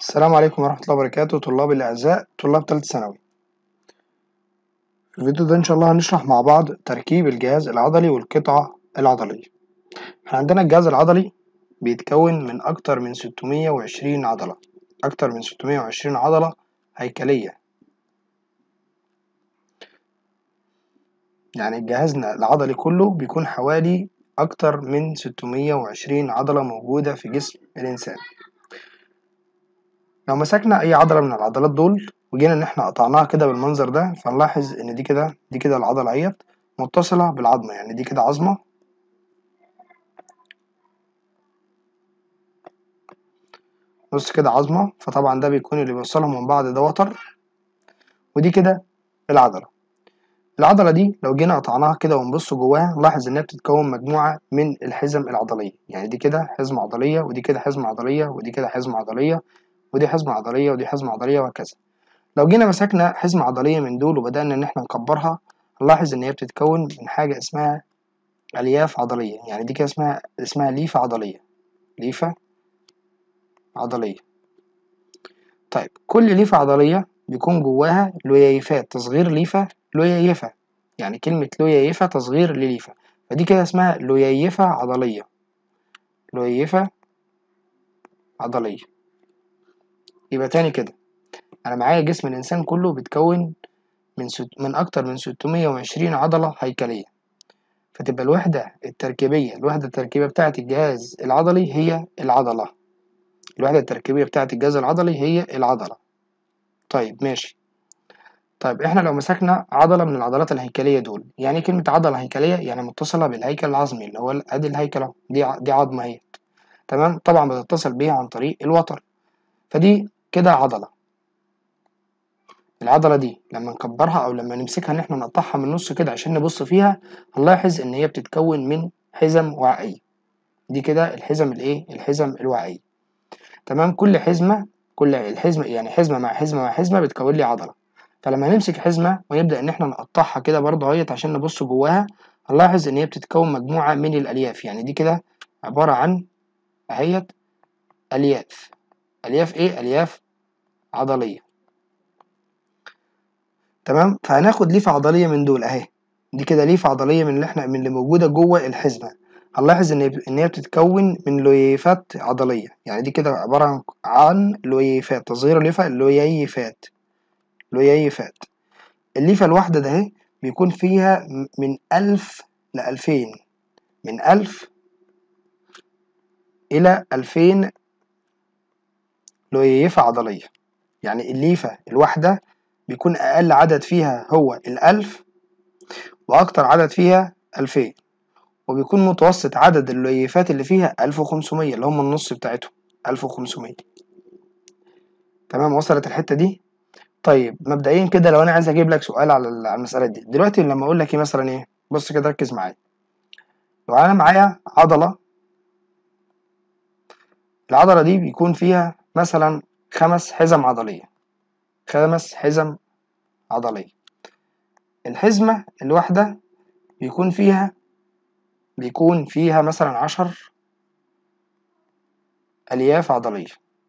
السلام عليكم ورحمة الله وبركاته طلاب الأعزاء طلاب تالتة ثانوي في الفيديو ده إن شاء الله هنشرح مع بعض تركيب الجهاز العضلي والقطعة العضلية احنا عندنا الجهاز العضلي بيتكون من أكتر من 620 عضلة أكتر من 620 عضلة هيكلية يعني جهازنا العضلي كله بيكون حوالي أكتر من 620 عضلة موجودة في جسم الإنسان لو مسكنا أي عضلة من العضلات دول وجينا إن احنا قطعناها كده بالمنظر ده فنلاحظ إن دي كده دي كده العضلة اهيت متصلة بالعظمة يعني دي كده عظمة بص كده عظمة فطبعا ده بيكون اللي بيوصلهم من بعض ده وتر ودي كده العضلة العضلة دي لو جينا قطعناها كده ونبص جواها نلاحظ إنها بتتكون مجموعة من الحزم العضلية يعني دي كده حزمة عضلية ودي كده حزمة عضلية ودي كده حزمة عضلية ودي حزمة عضلية ودي حزمة عضلية وهكذا لو جينا مسكنا حزمة عضلية من دول وبدأنا إن احنا نكبرها نلاحظ إن هي بتتكون من حاجة اسمها ألياف عضلية يعني دي كده اسمها اسمها ليفة عضلية ليفة عضلية طيب كل ليفة عضلية بيكون جواها لويايفات تصغير ليفة لويايفة يعني كلمة لويايفة تصغير لليفة فدي كده اسمها لويايفة عضلية لويايفة عضلية يبقى تاني كده أنا معايا جسم الإنسان كله بيتكون من ست... من أكتر من 620 عضلة هيكلية فتبقى الوحدة التركيبية الوحدة التركيبية بتاعة الجهاز العضلي هي العضلة الوحدة التركيبية بتاعة الجهاز العضلي هي العضلة طيب ماشي طيب احنا لو مسكنا عضلة من العضلات الهيكلية دول يعني كلمة عضلة هيكلية يعني متصلة بالهيكل العظمي اللي هو ادي الهيكل اهو دي دي عظمة اهي تمام طبعا بتتصل بيها عن طريق الوتر فدي كده عضلة العضلة دي لما نكبرها أو لما نمسكها إن احنا نقطعها من النص كده عشان نبص فيها هنلاحظ إن هي بتتكون من حزم وعائية دي كده الحزم الإيه؟ الحزم الوعائية تمام كل حزمة كل الحزمة يعني حزمة مع حزمة مع حزمة بتكون لي عضلة فلما نمسك حزمة ونبدأ إن احنا نقطعها كده برضه اهيت عشان نبص جواها هنلاحظ إن هي بتتكون مجموعة من الألياف يعني دي كده عبارة عن أهيت ألياف ألياف إيه؟ ألياف عضلية تمام فهناخد ليفة عضلية من دول أهي دي كده ليفة عضلية من اللي احنا من اللي موجودة جوه الحزمة هنلاحظ إن إن هي بتتكون من لويفات عضلية يعني دي كده عبارة عن عن لويفات تصغير الليفة لويفات لويفات الليفة الواحدة ده اهي بيكون فيها من ألف لألفين من ألف إلى ألفين لويفة عضلية يعني الليفة الواحدة بيكون أقل عدد فيها هو الألف وأكتر عدد فيها ألفين وبيكون متوسط عدد الليفات اللي فيها ألف وخمسمية اللي هم النص بتاعتهم ألف وخمسمية تمام وصلت الحتة دي طيب مبدئيا كده لو أنا عايز أجيب لك سؤال على المسألة دي دلوقتي لما أقول لك إيه مثلا إيه بص كده ركز معايا لو أنا معايا عضلة العضلة دي بيكون فيها مثلا خمس حزم عضلية خمس حزم عضلية الحزمة الواحدة بيكون فيها بيكون فيها مثلا عشر ألياف عضلية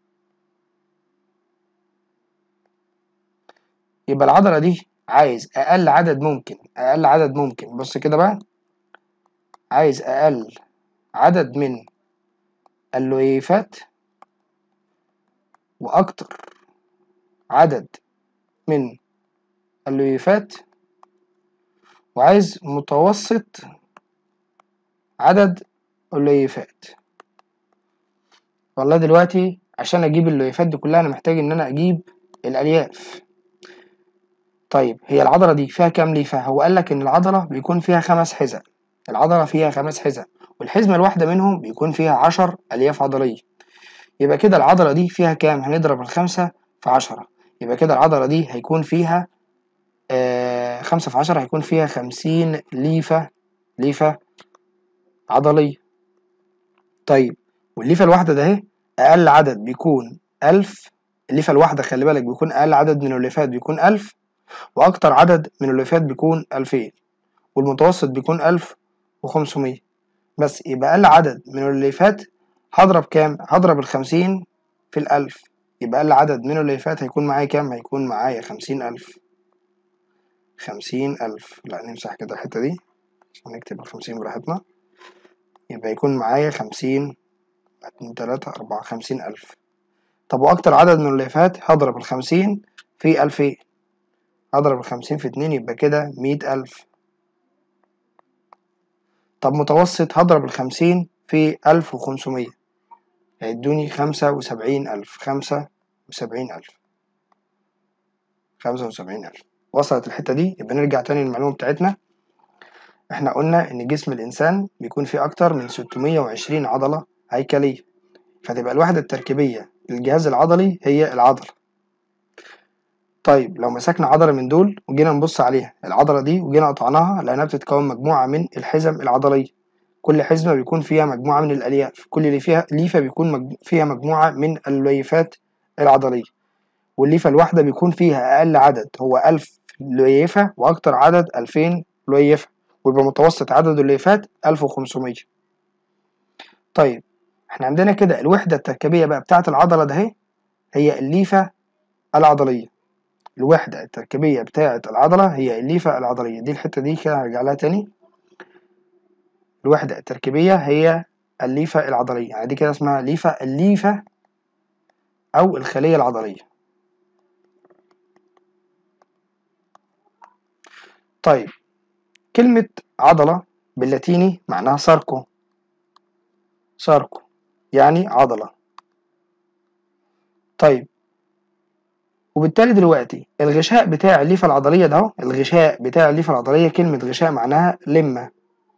يبقى العضلة دي عايز أقل عدد ممكن أقل عدد ممكن بص كده بقى عايز أقل عدد من اللويفات وأكتر عدد من اللويفات وعايز متوسط عدد اللويفات والله دلوقتي عشان اجيب اللويفات دي كلها انا محتاج ان انا اجيب الالياف طيب هي العضله دي فيها كام ليفه هو قال لك ان العضله بيكون فيها خمس حزم العضله فيها خمس حزم والحزمه الواحده منهم بيكون فيها عشر الياف عضليه يبقى كده العضله دي فيها كام هنضرب الخمسة في عشرة يبقى كده العضله دي هيكون فيها آه خمسة في عشرة هيكون فيها خمسين ليفه ليفه عضلية طيب والليفة الواحدة ده اهي أقل عدد بيكون ألف الليفة الواحدة خلي بالك بيكون أقل عدد من الليفات بيكون ألف وأكتر عدد من الليفات بيكون ألفين والمتوسط بيكون ألف وخمسمية بس يبقى أقل عدد من الليفات هضرب كام؟ هضرب الخمسين في الألف يبقى أقل عدد من الليفات هيكون معايا كام؟ هيكون معايا خمسين ألف خمسين ألف لا نمسح كده الحتة دي عشان نكتب الخمسين براحتنا يبقى يكون معايا خمسين اتنين تلاتة أربعة خمسين ألف طب وأكتر عدد من الليفات هضرب الخمسين في ألفين هضرب الخمسين في اتنين يبقى كده مية ألف طب متوسط هضرب الخمسين في ألف وخمسمية هيدوني خمسة وسبعين ألف خمسة وسبعين ألف خمسة وسبعين ألف وصلت الحتة دي يبقى نرجع تاني للمعلومة بتاعتنا احنا قلنا إن جسم الإنسان بيكون فيه أكتر من ستمية وعشرين عضلة هيكلية فتبقى الوحدة التركيبية للجهاز العضلي هي العضلة طيب لو مسكنا عضلة من دول وجينا نبص عليها العضلة دي وجينا قطعناها لقيناها بتتكون مجموعة من الحزم العضلية كل حزمة بيكون فيها مجموعة من الألياف كل اللي فيها ليفة بيكون مج... فيها مجموعة من الليفات العضلية والليفة الواحدة بيكون فيها أقل عدد هو ألف ليفة وأكتر عدد ألفين ليفة ويبقى متوسط عدد الليفات ألف وخمسمية طيب احنا عندنا كده الوحدة التركيبية بقى بتاعة العضلة ده هي هي الليفة العضلية الوحدة التركيبية بتاعة العضلة هي الليفة العضلية دي الحتة دي كده هرجع لها تاني الوحدة التركيبية هي الليفة العضلية يعني دي كده اسمها ليفة الليفة أو الخلية العضلية طيب كلمة عضلة باللاتيني معناها ساركو ساركو يعني عضلة طيب وبالتالي دلوقتي الغشاء بتاع الليفة العضلية ده الغشاء بتاع الليفة العضلية كلمة غشاء معناها لمة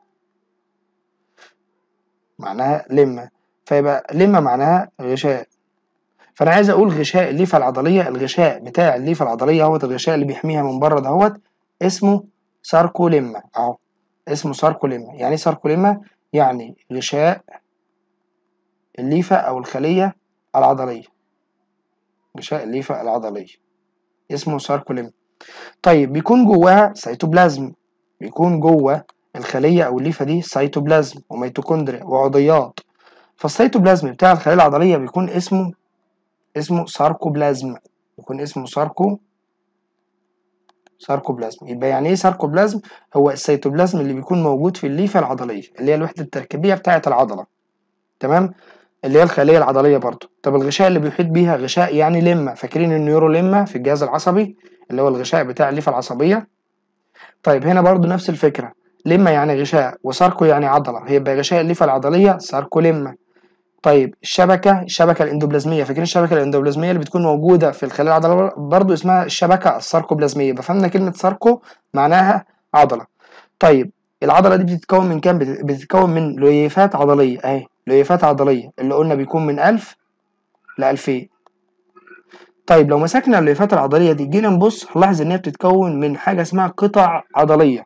معناها لمة فيبقى لمة معناها غشاء فأنا عايز أقول غشاء الليفة العضلية الغشاء بتاع الليفة العضلية اهوت الغشاء اللي بيحميها من بره دهوت اسمه ساركوليما أهو اسمه ساركوليما يعني إيه ساركوليما يعني غشاء الليفة أو الخلية العضلية غشاء الليفة العضلية اسمه ساركوليما طيب بيكون جواها سيتوبلازم بيكون جوه الخلية أو الليفة دي سيتوبلازم وميتوكوندريا وعضيات فالسيتوبلازم بتاع الخلية العضلية بيكون اسمه اسمه ساركوبلازم بيكون اسمه ساركو ساركوبلازم يبقى يعني ايه ساركوبلازم هو السيتوبلازم اللي بيكون موجود في الليفة العضلية اللي هي الوحدة التركيبية بتاعة العضلة تمام اللي هي الخلية العضلية برضو طب الغشاء اللي بيحيط بيها غشاء يعني لمة فاكرين النيورو لمة في الجهاز العصبي اللي هو الغشاء بتاع الليفة العصبية طيب هنا برضو نفس الفكرة لمة يعني غشاء وساركو يعني عضلة هيبقى غشاء الليفة العضلية ساركو لمة طيب الشبكة الشبكة الاندوبلازمية فاكرين الشبكة الاندوبلازمية اللي بتكون موجودة في الخلايا العضلية برضو اسمها الشبكة الساركوبلازمية بفهمنا كلمة ساركو معناها عضلة طيب العضلة دي بتتكون من كام؟ بتتكون من ليفات عضلية اهي ليفات عضلية اللي قلنا بيكون من ألف لألفين طيب لو مسكنا الليفات العضلية دي جينا نبص هنلاحظ إن هي بتتكون من حاجة اسمها قطع عضلية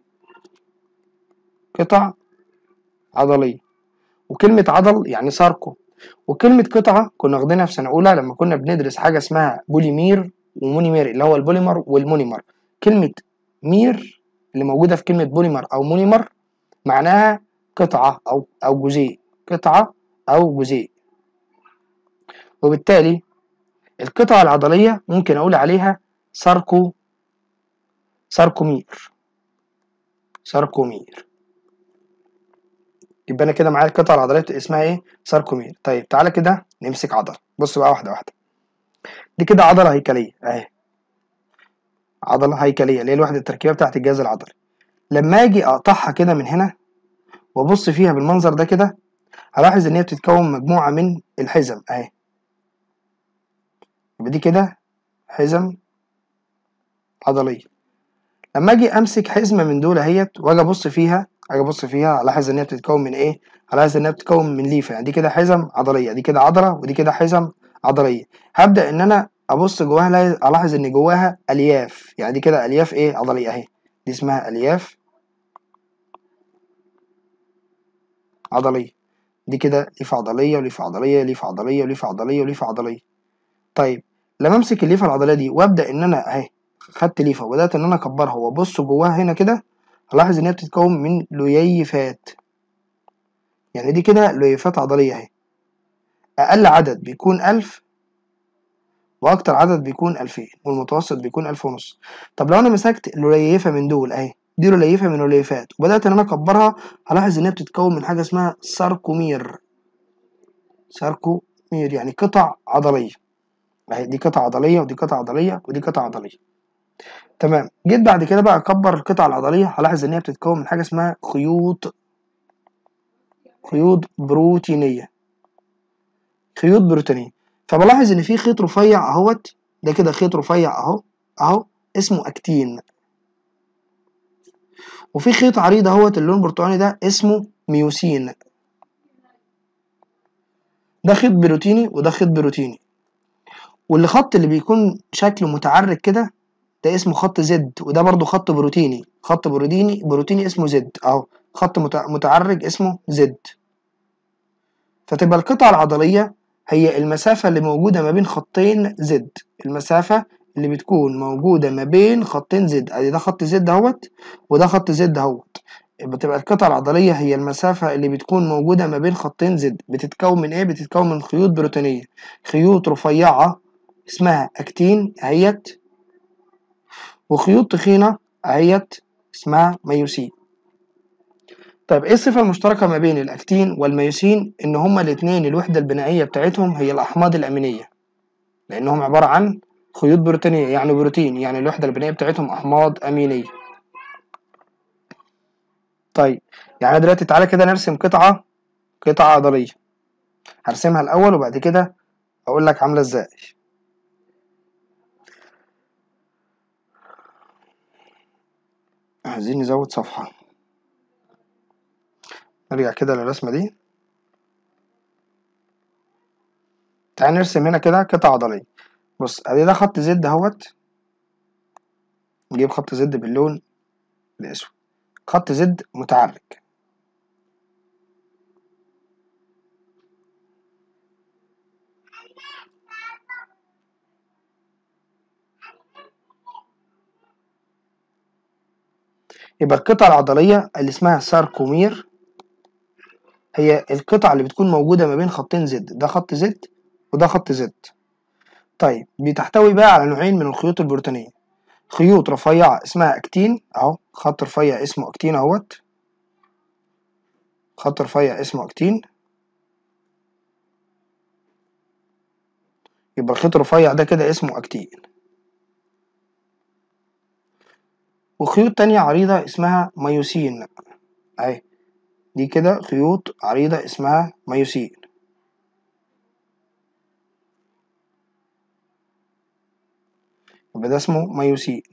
قطع عضلية وكلمة عضل يعني ساركو وكلمة قطعة كنا واخدينها في سنة أولى لما كنا بندرس حاجة اسمها بوليمير ومونيمير اللي هو البوليمر والمونيمر كلمة مير اللي موجودة في كلمة بوليمر أو مونيمر معناها قطعة أو أو جزيء قطعة أو جزيء وبالتالي القطعة العضلية ممكن أقول عليها ساركو ساركومير ساركومير يبقى أنا كده معايا القطعة العضلية اسمها إيه؟ ساركومير طيب تعالى كده نمسك عضلة بص بقى واحدة واحدة دي كده عضلة هيكلية أهي عضلة هيكلية اللي هي الوحدة التركيبية بتاعت الجهاز العضلي لما أجي أقطعها كده من هنا وأبص فيها بالمنظر ده كده هلاحظ إن هي بتتكون مجموعة من الحزم أهي يبقى دي كده حزم عضلية لما أجي أمسك حزمة من دول أهيت وأجي أبص فيها أجي أبص فيها هلاحظ إن هي بتتكون من إيه؟ هلاحظ إن هي بتتكون من ليفة يعني دي كده حزم عضلية دي كده عضلة ودي كده حزم عضلية هبدأ إن أنا أبص جواها ألاحظ إن جواها ألياف يعني دي كده ألياف إيه عضلية أهي دي اسمها ألياف عضلية دي كده ليفة عضلية وليفة عضلية ليفة عضلية وليفة عضلية وليفة عضلية طيب لما امسك الليفة العضلية دي وابدأ ان انا اهي خدت ليفة وبدأت ان انا اكبرها وابص جواها هنا كده هلاحظ ان هي بتتكون من ليفات يعني دي كده ليفات عضلية اهي اقل عدد بيكون ألف واكتر عدد بيكون 2000 والمتوسط بيكون 1000 ونص طب لو انا مسكت الرليفه من دول اهي دي رليفه من الرليفات وبدات ان انا اكبرها هلاحظ ان هي بتتكون من حاجه اسمها ساركومير ساركومير يعني قطع عضليه اهي دي قطعه عضليه ودي قطعه عضليه ودي قطعه عضليه تمام جيت بعد كده بقى اكبر القطعه العضليه هلاحظ ان هي بتتكون من حاجه اسمها خيوط خيوط بروتينيه خيوط بروتينيه فبلاحظ ان في خيط رفيع اهوت ده كده خيط رفيع اهو اهو اسمه اكتين وفي خيط عريض اهوت اللون البرتقاني ده اسمه ميوسين ده خيط بروتيني وده خيط بروتيني واللي خط اللي بيكون شكله متعرج كده ده اسمه خط زد وده برضو خط بروتيني خط بروتيني بروتيني اسمه زد اهو خط متعرج اسمه زد فتبقى القطعة العضلية هي المسافة اللي موجودة ما بين خطين زد المسافة اللي بتكون موجودة ما بين خطين زد ادي ده خط زد اهوت وده خط زد اهوت بتبقى القطعة العضلية هي المسافة اللي بتكون موجودة ما بين خطين زد بتتكون من ايه؟ بتتكون من خيوط بروتينية خيوط رفيعة اسمها اكتين اهيت وخيوط تخينة اهيت اسمها ميوسين طيب ايه الصفة المشتركة ما بين الاكتين والميوسين ان هما الاتنين الوحدة البنائية بتاعتهم هي الاحماض الامينية لانهم عبارة عن خيوط بروتينية يعني بروتين يعني الوحدة البنائية بتاعتهم احماض امينية طيب يعني دلوقتي تعالى كده نرسم قطعة قطعة عضلية هرسمها الاول وبعد كده اقول لك عاملة ازاي عايزين نزود صفحة نرجع كده للرسمة دي تعال نرسم هنا كده قطعة عضلية بص ادي ده خط زد اهوت نجيب خط زد باللون الاسود خط زد متعرج يبقى القطعة العضلية اللي اسمها ساركومير هي القطعة اللي بتكون موجودة ما بين خطين زد ده خط زد وده خط زد طيب بتحتوي بقى على نوعين من الخيوط البروتينية خيوط رفيعة اسمها اكتين اهو خط رفيع اسمه اكتين اهوت خط رفيع اسمه اكتين يبقى الخيط الرفيع ده كده اسمه اكتين وخيوط تانية عريضة اسمها ميوسين اهي دي كده خيوط عريضة اسمها ميوسين يبقى ده اسمه ميوسين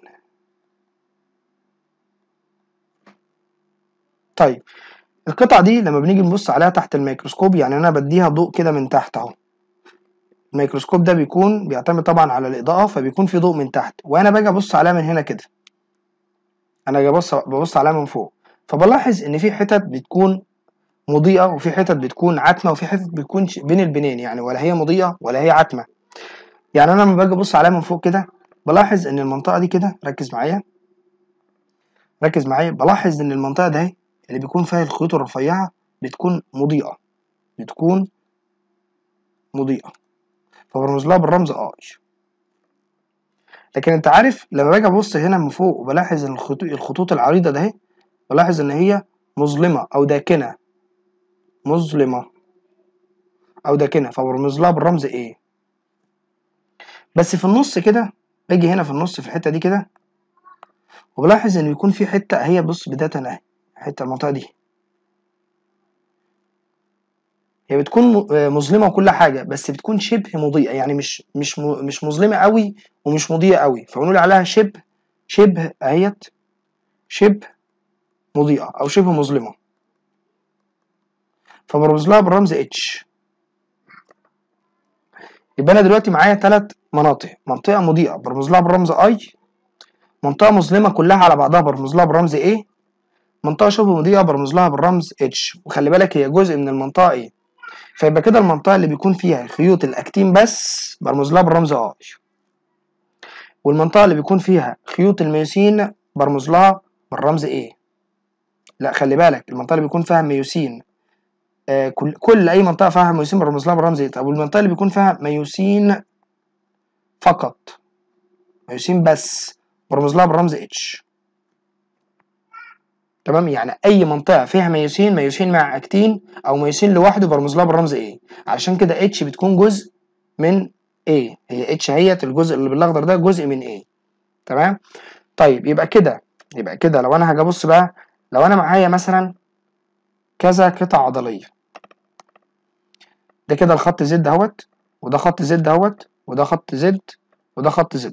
طيب القطعة دي لما بنيجي نبص عليها تحت الميكروسكوب يعني أنا بديها ضوء كده من تحت أهو الميكروسكوب ده بيكون بيعتمد طبعا على الإضاءة فبيكون في ضوء من تحت وأنا باجي أبص عليها من هنا كده أنا باجي أبص ببص عليها من فوق فبلاحظ إن في حتت بتكون مضيئة وفي حتت بتكون عتمة وفي حتت بتكون بين البنين يعني ولا هي مضيئة ولا هي عتمة يعني أنا لما باجي أبص عليها من فوق كده بلاحظ إن المنطقة دي كده ركز معايا ركز معايا بلاحظ إن المنطقة ده اللي بيكون فيها الخيوط الرفيعة بتكون مضيئة بتكون مضيئة فبرمز لها بالرمز اي لكن انت عارف لما باجي ابص هنا من فوق وبلاحظ ان الخطوط العريضة ده بلاحظ ان هي مظلمة او داكنة مظلمة او داكنة فبرمز لها بالرمز ايه بس في النص كده باجي هنا في النص في الحتة دي كده وبلاحظ ان بيكون في حتة هي بص بداية اهي حتة المنطقة دي هي بتكون مظلمة وكل حاجة بس بتكون شبه مضيئة يعني مش مش مش مظلمة قوي ومش مضيئة قوي فبنقول عليها شبه شبه اهيت شبه مضيئة أو شبه مظلمة فبرمز لها بالرمز اتش يبقى أنا دلوقتي معايا تلات مناطق منطقة مضيئة برمز لها بالرمز اي منطقة مظلمة كلها على بعضها برمز لها بالرمز ايه منطقة شبه مضيئة برمز لها بالرمز اتش وخلي بالك هي جزء من المنطقة ايه فيبقى كده المنطقة اللي بيكون فيها خيوط الأكتين بس برمز لها بالرمز اي والمنطقة اللي بيكون فيها خيوط الميوسين برمز لها بالرمز ايه لا خلي بالك المنطقة اللي بيكون فيها ميوسين آه كل كل أي منطقة فيها ميوسين برمز لها بالرمز ايه طب والمنطقة اللي بيكون فيها ميوسين فقط ميوسين بس برمز لها بالرمز اتش تمام يعني اي منطقه فيها ميوسين ميوسين مع اكتين او ميوسين لوحده برمز لها بالرمز ايه علشان كده اتش بتكون جزء من ايه هي اتش هي الجزء اللي بالاخضر ده جزء من ايه تمام طيب يبقى كده يبقى كده لو انا هاجي ابص بقى لو انا معايا مثلا كذا قطعه عضليه ده كده الخط زد اهوت وده خط زد اهوت وده خط زد وده خط زد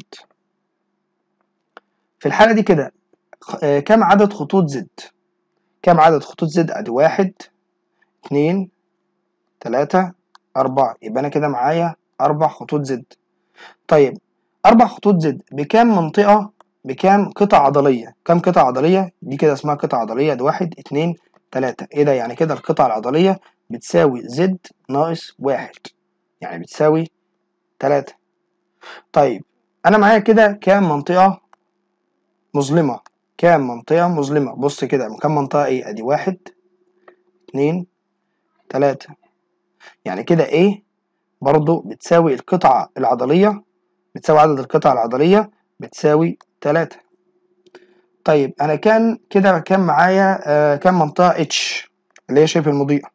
في الحالة دي كده آه، كم عدد خطوط زد كم عدد خطوط زد ادي واحد اتنين تلاتة أربعة يبقى أنا كده معايا أربع خطوط زد طيب أربع خطوط زد بكام منطقة بكام قطعة عضلية كام قطعة عضلية دي كده اسمها قطعة عضلية دي واحد اتنين تلاتة ايه ده يعني كده القطعة العضلية بتساوي زد ناقص واحد يعني بتساوي تلاتة طيب أنا معايا كده كام منطقة مظلمة كام منطقة مظلمة بص كده كام منطقة ايه ادي واحد اتنين تلاتة يعني كده ايه برضو بتساوي القطعة العضلية بتساوي عدد القطع العضلية بتساوي تلاتة طيب انا كان كده كان معايا آه كام منطقة اتش اللي هي شبه المضيئة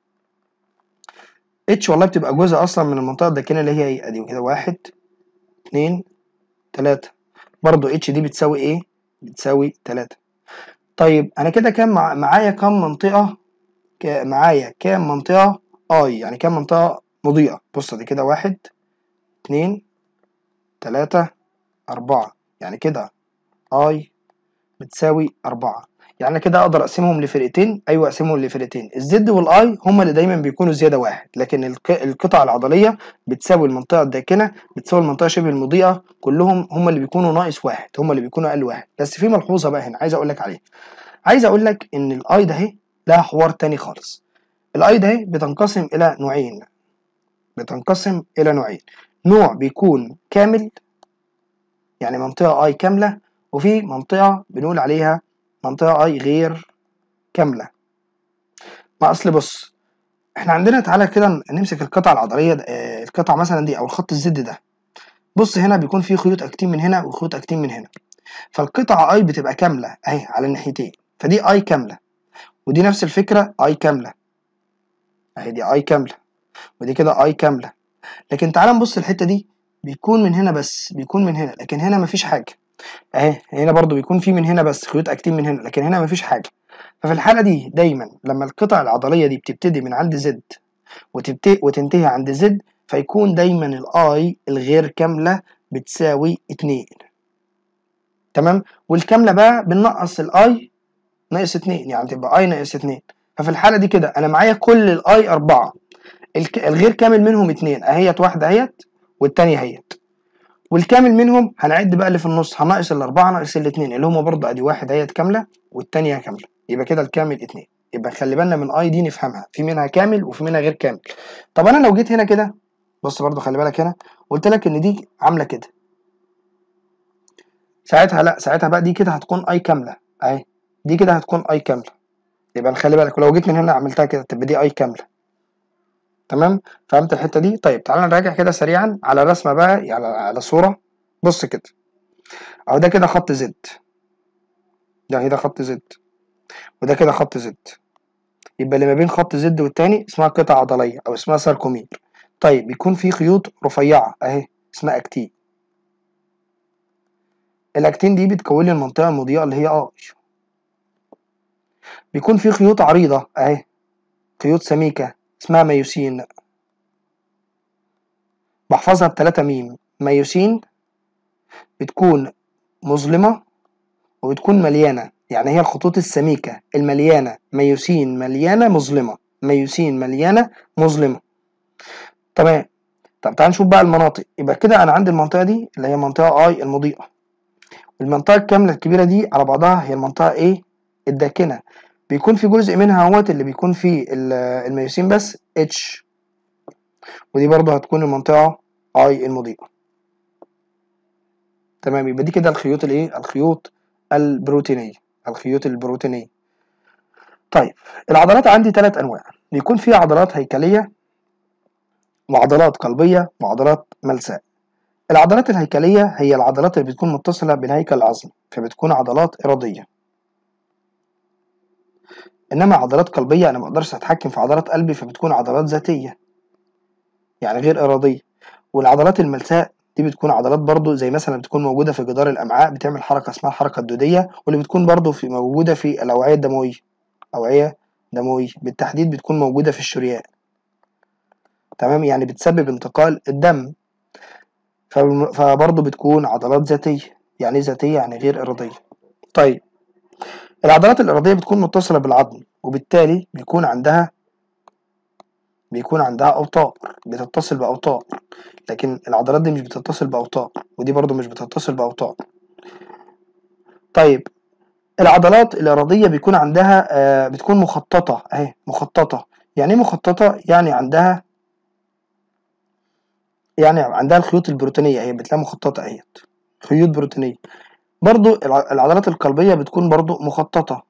اتش والله بتبقى جزء اصلا من المنطقة الداكنة اللي هي ايه ادي كده واحد اتنين تلاتة برضو اتش دي بتساوي ايه بتساوي تلاتة طيب انا كده كان مع... معايا كام منطقة ك... معايا كام منطقة اي يعني كام منطقة مضيئة بص دي كده واحد اتنين تلاتة أربعة يعني كده اي بتساوي أربعة يعني أنا كده أقدر أقسمهم لفرقتين أيوة أقسمهم لفرقتين الزد والآي هما اللي دايما بيكونوا زيادة واحد لكن الق... القطع العضلية بتساوي المنطقة الداكنة بتساوي المنطقة شبه المضيئة كلهم هما اللي بيكونوا ناقص واحد هما اللي بيكونوا أقل واحد بس في ملحوظة بقى هنا عايز أقول لك عليها عايز أقول لك إن الآي ده أهي لها حوار تاني خالص الآي ده أهي بتنقسم إلى نوعين بتنقسم إلى نوعين نوع بيكون كامل يعني منطقة اي كاملة وفي منطقة بنقول عليها منطقة اي غير كاملة ما اصل بص احنا عندنا تعالى كده نمسك القطعة العضلية ده آه، القطعة مثلا دي او الخط الزد ده بص هنا بيكون في خيوط اكتين من هنا وخيوط اكتين من هنا فالقطعة اي بتبقى كاملة اهي على الناحيتين فدي اي كاملة ودي نفس الفكرة اي كاملة اهي دي اي كاملة ودي كده اي كاملة لكن تعالى نبص الحتة دي بيكون من هنا بس بيكون من هنا لكن هنا مفيش حاجة اهي هنا برضو بيكون في من هنا بس خيوط اكتين من هنا لكن هنا مفيش حاجة ففي الحالة دي دايما لما القطع العضلية دي بتبتدي من عند زد وتبتدي وتنتهي عند زد فيكون دايما الاي الغير كاملة بتساوي اتنين تمام والكاملة بقى بننقص الاي ناقص اتنين يعني تبقى اي ناقص اتنين ففي الحالة دي كده انا معايا كل الاي اربعة الك... الغير كامل منهم اتنين اهيت واحدة اهيت والتانية اهيت والكامل منهم هنعد بقى اللي في النص هنقص الأربعة ناقص الاتنين اللي هما برضه أدي واحد اهيت كاملة والتانية كاملة يبقى كده الكامل اتنين يبقى خلي بالنا من اي دي نفهمها في منها كامل وفي منها غير كامل طب أنا لو جيت هنا كده بص برضه خلي بالك هنا قلت لك إن دي عاملة كده ساعتها لا ساعتها بقى دي كده هتكون اي كاملة اهي دي كده هتكون اي كاملة يبقى خلي بالك ولو جيت من هنا عملتها كده تبقى دي اي كاملة تمام فهمت الحته دي طيب تعالى نراجع كده سريعا على الرسمه بقى على على صوره بص كده اهو ده كده خط زد ده كده خط زد وده كده خط زد يبقى اللي ما بين خط زد والتاني اسمها قطعة عضلية أو اسمها ساركومير طيب بيكون في خيوط رفيعة أهي اسمها أكتين الأكتين دي بتكون لي المنطقة المضيئة اللي هي آي بيكون في خيوط عريضة أهي خيوط سميكة اسمها ميوسين بحفظها بتلاتة ميم ميوسين بتكون مظلمة وبتكون مليانة يعني هي الخطوط السميكة المليانة ميوسين مليانة مظلمة ميوسين مليانة مظلمة تمام طب تعال نشوف بقى المناطق يبقى كده أنا عندي المنطقة دي اللي هي منطقة أي المضيئة المنطقة الكاملة الكبيرة دي على بعضها هي المنطقة إيه الداكنة بيكون في جزء منها اهوت اللي بيكون فيه الميوسين بس اتش ودي برضه هتكون المنطقة اي المضيئة تمام يبقى دي كده الخيوط الايه الخيوط البروتينية الخيوط البروتينية طيب العضلات عندي ثلاث انواع بيكون فيها عضلات هيكلية وعضلات قلبية وعضلات ملساء العضلات الهيكلية هي العضلات اللي بتكون متصلة بالهيكل العظمي فبتكون عضلات إرادية إنما عضلات قلبية أنا مقدرش أتحكم في عضلات قلبي فبتكون عضلات ذاتية يعني غير إرادية والعضلات الملساء دي بتكون عضلات برضو زي مثلا بتكون موجودة في جدار الأمعاء بتعمل حركة اسمها الحركة الدودية واللي بتكون برضو في موجودة في الأوعية الدموية أوعية دموية بالتحديد بتكون موجودة في الشريان تمام يعني بتسبب انتقال الدم فبالم- فبرضه بتكون عضلات ذاتية يعني ايه ذاتية يعني غير إرادية طيب العضلات الإرادية بتكون متصلة بالعظم وبالتالي بيكون عندها بيكون عندها أوتار بتتصل بأوتار لكن العضلات دي مش بتتصل بأوتار ودي برضه مش بتتصل بأوتار طيب العضلات الإرادية بيكون عندها آه بتكون مخططة أهي مخططة يعني ايه مخططة يعني عندها يعني عندها الخيوط البروتينية هي بتلاقي مخططة اهيت خيوط بروتينية برضو الع- العضلات القلبية بتكون برضو مخططة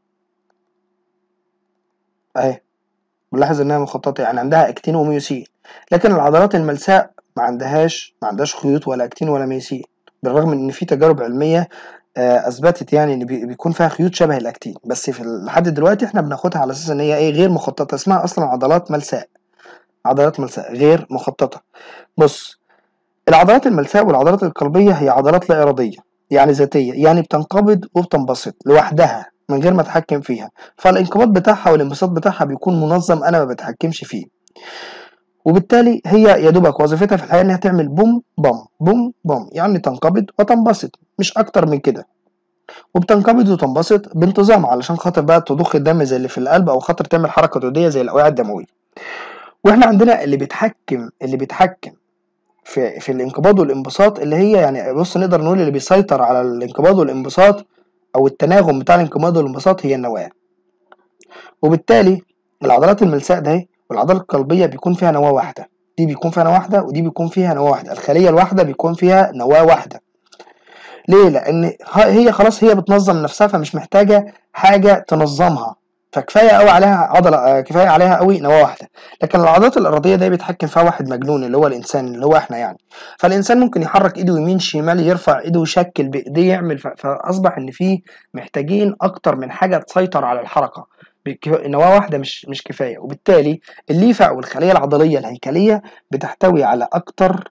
اهي بنلاحظ انها مخططة يعني عندها اكتين وميوسين لكن العضلات الملساء ما عندهاش ما عندهاش خيوط ولا اكتين ولا ميوسين بالرغم من ان في تجارب علمية آه، اثبتت يعني ان بي- بيكون فيها خيوط شبه الاكتين بس في ال- لحد دلوقتي احنا بناخدها على اساس ان هي ايه غير مخططة اسمها اصلا عضلات ملساء عضلات ملساء غير مخططة بص العضلات الملساء والعضلات القلبية هي عضلات لا إرادية يعني ذاتية يعني بتنقبض وبتنبسط لوحدها من غير ما اتحكم فيها فالانقباض بتاعها والانبساط بتاعها بيكون منظم انا ما بتحكمش فيه وبالتالي هي يا دوبك وظيفتها في الحياة انها تعمل بوم بوم بوم بوم يعني تنقبض وتنبسط مش اكتر من كده وبتنقبض وتنبسط بانتظام علشان خاطر بقى تضخ الدم زي اللي في القلب او خاطر تعمل حركة دودية زي الاوعية الدموية واحنا عندنا اللي بيتحكم اللي بيتحكم في في الانقباض والانبساط اللي هي يعني بص نقدر نقول اللي بيسيطر على الانقباض والانبساط او التناغم بتاع الانقباض والانبساط هي النواة وبالتالي العضلات الملساء ده والعضلة القلبية بيكون فيها نواة واحدة دي بيكون فيها نواة واحدة ودي بيكون فيها نواة واحدة الخلية الواحدة بيكون فيها نواة واحدة ليه لان ه- هي خلاص هي بتنظم نفسها فمش محتاجة حاجة تنظمها فكفايه قوي عليها عضله آه، كفايه عليها قوي نواه واحده لكن العضلات الاراديه دي بيتحكم فيها واحد مجنون اللي هو الانسان اللي هو احنا يعني فالانسان ممكن يحرك ايده يمين شمال يرفع ايده يشكل بايديه يعمل ف- فاصبح ان في محتاجين اكتر من حاجه تسيطر على الحركه بك- نواه واحده مش مش كفايه وبالتالي الليفه او الخليه العضليه الهيكليه بتحتوي على اكتر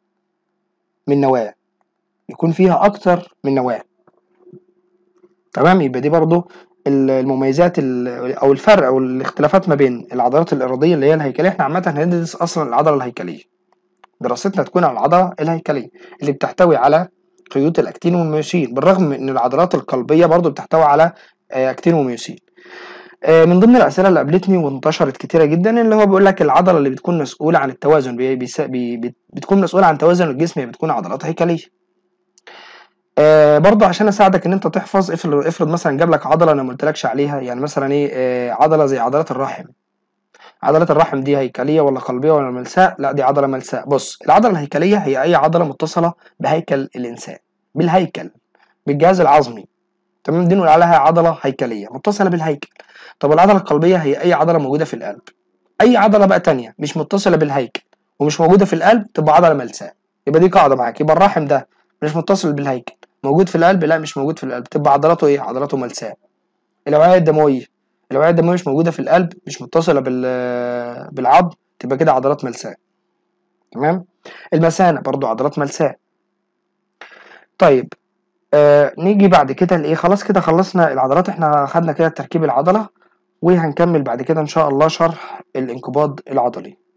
من نواه يكون فيها اكتر من نواه تمام يبقى دي برضو ال- المميزات ال- او الفرق او الاختلافات ما بين العضلات الاراديه اللي هي الهيكليه احنا عامه هندرس اصلا العضله الهيكليه دراستنا تكون على العضله الهيكليه اللي بتحتوي على خيوط الاكتين والميوسين بالرغم من ان العضلات القلبيه برضو بتحتوي على آه، اكتين وميوسين آه، من ضمن الاسئله اللي قابلتني وانتشرت كتيره جدا اللي هو بيقول لك العضله اللي بتكون مسؤوله عن التوازن بي بيس- بي بي بتكون مسؤوله عن توازن الجسم هي بتكون عضلات هيكليه آه برضه عشان اساعدك ان انت تحفظ افرض افرض مثلا جاب لك عضله انا ما قلتلكش عليها يعني مثلا ايه آه عضله زي عضلات الرحم عضلات الرحم دي هيكليه ولا قلبيه ولا ملساء لا دي عضله ملساء بص العضله الهيكليه هي اي عضله متصله بهيكل الانسان بالهيكل بالجهاز العظمي تمام دي نقول عليها عضله هيكليه متصله بالهيكل طب العضله القلبيه هي اي عضله موجوده في القلب اي عضله بقى تانية مش متصله بالهيكل ومش موجوده في القلب تبقى عضله ملساء يبقى دي قاعده معاك يبقى الرحم ده مش متصل بالهيكل موجود في القلب لا مش موجود في القلب تبقى عضلاته ايه عضلاته ملساء الاوعيه الدمويه الاوعيه الدمويه مش موجوده في القلب مش متصله بال بالعظم تبقى كده عضلات ملساء تمام المثانه برضو عضلات ملساء طيب آه نيجي بعد كده لايه خلاص كده خلصنا العضلات احنا خدنا كده تركيب العضله وهنكمل بعد كده ان شاء الله شرح الانقباض العضلي